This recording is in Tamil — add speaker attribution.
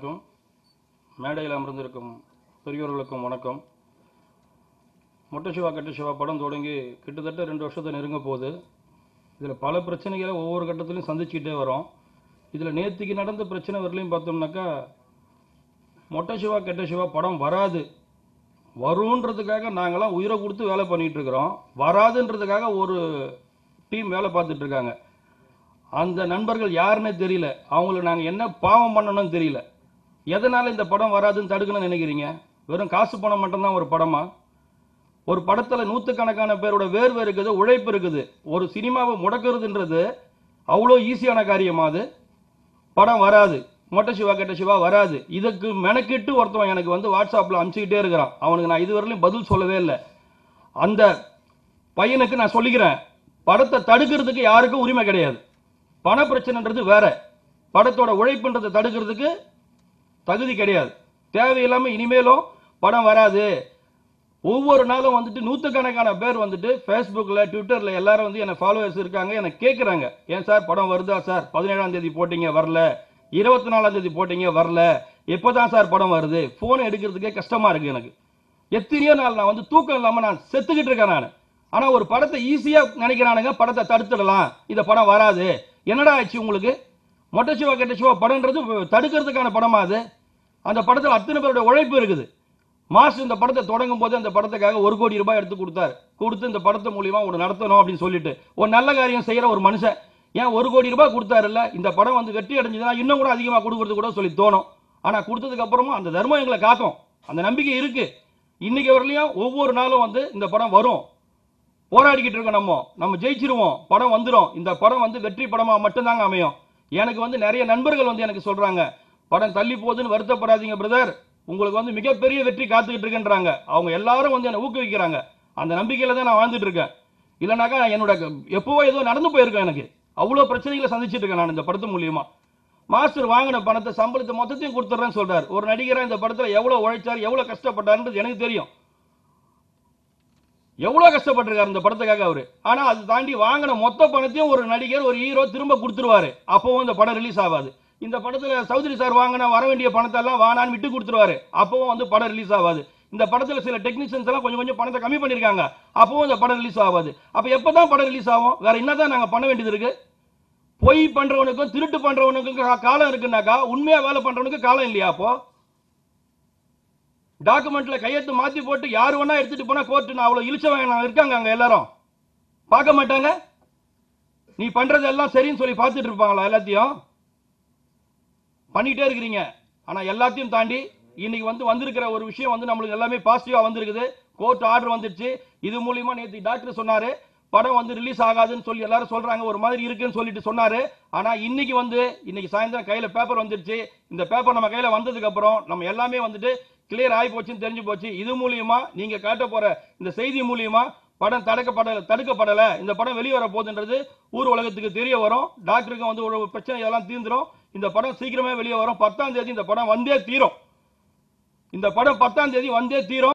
Speaker 1: அனைவருக்கும் மேடையில் அமர்ந்திருக்கும் பெரியோர்களுக்கும் வணக்கம் மொட்டை சிவா கட்டு சிவா படம் தொடங்கி கிட்டத்தட்ட ரெண்டு வருஷத்தை நெருங்க போகுது இதில் பல பிரச்சனைகளை ஒவ்வொரு கட்டத்திலையும் சந்திச்சுக்கிட்டே வரோம் இதில் நேத்திக்கு நடந்த பிரச்சனை வரலையும் பார்த்தோம்னாக்கா மொட்டை சிவா கெட்ட சிவா படம் வராது வருன்றதுக்காக நாங்களாம் உயிரை கொடுத்து வேலை பண்ணிட்டு இருக்கிறோம் வராதுன்றதுக்காக ஒரு டீம் வேலை பார்த்துட்டு இருக்காங்க அந்த நண்பர்கள் யாருன்னே தெரியல அவங்களுக்கு நாங்கள் என்ன பாவம் பண்ணணும்னு தெரியல எதனால இந்த படம் வராதுன்னு தடுக்கணும்னு நினைக்கிறீங்க வெறும் காசு பணம் மட்டும்தான் ஒரு படமா ஒரு படத்துல நூற்றுக்கணக்கான பேரோட வேர்வை இருக்குது உழைப்பு இருக்குது ஒரு சினிமாவை முடக்கிறதுன்றது அவ்வளோ ஈஸியான காரியமா அது படம் வராது மொட்டை சிவா கெட்ட சிவா வராது இதுக்கு மெனக்கிட்டு ஒருத்தவன் எனக்கு வந்து வாட்ஸ்அப்பில் அனுப்பிச்சிக்கிட்டே இருக்கிறான் அவனுக்கு நான் இதுவரையிலும் பதில் சொல்லவே இல்லை அந்த பையனுக்கு நான் சொல்லிக்கிறேன் படத்தை தடுக்கிறதுக்கு யாருக்கும் உரிமை கிடையாது பண பிரச்சனைன்றது வேற படத்தோட உழைப்புன்றதை தடுக்கிறதுக்கு தகுதி கிடையாது தேவையில்லாம இனிமேலும் படம் வராது ஒவ்வொரு நாளும் வந்துட்டு நூற்றுக்கணக்கான பேர் வந்துட்டு ஃபேஸ்புக்கில் ட்விட்டரில் எல்லாரும் வந்து என்ன ஃபாலோவர்ஸ் இருக்காங்க எனக்கு கேட்குறாங்க ஏன் சார் படம் வருதா சார் பதினேழாம் தேதி போட்டீங்க வரல இருபத்தி நாலாம் தேதி போட்டீங்க வரல எப்போ தான் சார் படம் வருது ஃபோன் எடுக்கிறதுக்கே கஷ்டமா இருக்கு எனக்கு எத்தனையோ நாள் நான் வந்து தூக்கம் இல்லாமல் நான் செத்துக்கிட்டு இருக்கேன் நான் ஆனால் ஒரு படத்தை ஈஸியாக நினைக்கிறானுங்க படத்தை தடுத்துடலாம் இந்த படம் வராது என்னடா ஆச்சு உங்களுக்கு மொட்டை சிவா கெட்ட சிவா படம்ன்றது தடுக்கிறதுக்கான படமா அது அந்த படத்தில் அத்தனை பேரோட உழைப்பு இருக்குது மாசு இந்த படத்தை தொடங்கும் போது அந்த படத்துக்காக ஒரு கோடி ரூபாய் எடுத்து கொடுத்தாரு கொடுத்து இந்த படத்து மூலியமா ஒன்று நடத்தணும் அப்படின்னு சொல்லிட்டு ஒரு நல்ல காரியம் செய்யற ஒரு மனுஷன் ஏன் ஒரு கோடி ரூபாய் கொடுத்தாருல்ல இந்த படம் வந்து வெற்றி அடைஞ்சதுன்னா இன்னும் கூட அதிகமாக கொடுக்கறது கூட சொல்லி தோணும் ஆனா கொடுத்ததுக்கு அப்புறமும் அந்த தர்மம் எங்களை காக்கும் அந்த நம்பிக்கை இருக்கு இன்னைக்கு வரலையும் ஒவ்வொரு நாளும் வந்து இந்த படம் வரும் போராடிக்கிட்டு இருக்கோம் நம்ம நம்ம ஜெயிச்சிருவோம் படம் வந்துரும் இந்த படம் வந்து வெற்றி படமா மட்டும்தாங்க அமையும் எனக்கு வந்து நிறைய நண்பர்கள் வந்து எனக்கு சொல்றாங்க படம் தள்ளி போகுதுன்னு வருத்தப்படாதீங்க பிரதர் உங்களுக்கு வந்து மிகப்பெரிய வெற்றி காத்துக்கிட்டு இருக்குன்றாங்க அவங்க எல்லாரும் வந்து என்னை ஊக்குவிக்கிறாங்க அந்த நம்பிக்கையில தான் நான் வாழ்ந்துட்டு இருக்கேன் இல்லைனாக்கா என்னோட எப்பவோ ஏதோ நடந்து போயிருக்கேன் எனக்கு அவ்வளோ பிரச்சனைகளை சந்திச்சிட்டு இருக்கேன் நான் இந்த படத்து மூலியமா மாஸ்டர் வாங்கின பணத்தை சம்பளத்தை மொத்தத்தையும் கொடுத்துட்றேன்னு சொல்றாரு ஒரு நடிகரா இந்த படத்துல எவ்வளவு உழைச்சார் எவ்வளவு கஷ்டப்பட்டாருன்றது எனக்கு தெரியும் எவ்வளவு கஷ்டப்பட்டிருக்காரு இந்த படத்துக்காக அவரு ஆனா அது தாண்டி வாங்கின மொத்த பணத்தையும் ஒரு நடிகர் ஒரு ஹீரோ திரும்ப கொடுத்துருவாரு அப்பவும் இந்த படம் ரிலீஸ் ஆகாது இந்த படத்துல சௌத்ரி சார் வாங்கின வர வேண்டிய பணத்தை எல்லாம் வானான்னு விட்டு கொடுத்துருவாரு அப்பவும் வந்து படம் ரிலீஸ் ஆகாது இந்த படத்துல சில டெக்னீஷியன்ஸ் எல்லாம் கொஞ்சம் கொஞ்சம் பணத்தை கம்மி பண்ணிருக்காங்க அப்பவும் இந்த படம் ரிலீஸ் ஆகாது அப்ப எப்பதான் படம் ரிலீஸ் ஆகும் வேற என்னதான் நாங்க பண்ண வேண்டியது இருக்கு பொய் பண்றவனுக்கும் திருட்டு பண்றவனுக்கும் கா- காலம் இருக்குன்னாக்கா உண்மையா வேலை பண்றவனுக்கு காலம் இல்லையா அப்போ டாக்குமெண்ட்ல கையெழுத்து மாத்தி போட்டு யாரு வேணா எடுத்துட்டு போனா கோர்ட்டு நான் அவ்வளவு இழிச்சவங்க இருக்காங்க அங்க எல்லாரும் பார்க்க மாட்டாங்க நீ பண்றது எல்லாம் சரின்னு சொல்லி பார்த்துட்டு இருப்பாங்களா எல்லாத்தையும் பண்ணிட்டே இருக்கிறீங்க ஆனா எல்லாத்தையும் தாண்டி இன்னைக்கு வந்து வந்திருக்கிற ஒரு விஷயம் வந்து நம்மளுக்கு எல்லாமே பாசிட்டிவா வந்திருக்குது கோர்ட் ஆர்டர் வந்துருச்சு இது மூலியமா நேத்து டாக்டர் சொன்னாரு படம் வந்து ரிலீஸ் ஆகாதுன்னு சொல்லி எல்லாரும் சொல்றாங்க ஒரு மாதிரி இருக்குன்னு சொல்லிட்டு சொன்னாரு ஆனா இன்னைக்கு வந்து இன்னைக்கு சாயந்தரம் கையில பேப்பர் வந்துருச்சு இந்த பேப்பர் நம்ம கையில வந்ததுக்கு அப்புறம் நம்ம எல்லாமே வந்துட்டு கிளியர் ஆகி போச்சுன்னு தெரிஞ்சு போச்சு இது மூலியமா நீங்க காட்ட போற இந்த செய்தி மூலியமா படம் தடுக்கப்படல தடுக்கப்படல இந்த படம் வெளியே வர போகுதுன்றது ஊர் உலகத்துக்கு தெரிய வரும் டாக்டருக்கு வந்து ஒரு பிரச்சனை இதெல்லாம் தீர்ந்துரும் இந்த படம் சீக்கிரமே வெளியே வரும் பத்தாம் தேதி இந்த படம் வந்தே தீரும் இந்த படம் பத்தாம் தேதி வந்தே தீரும்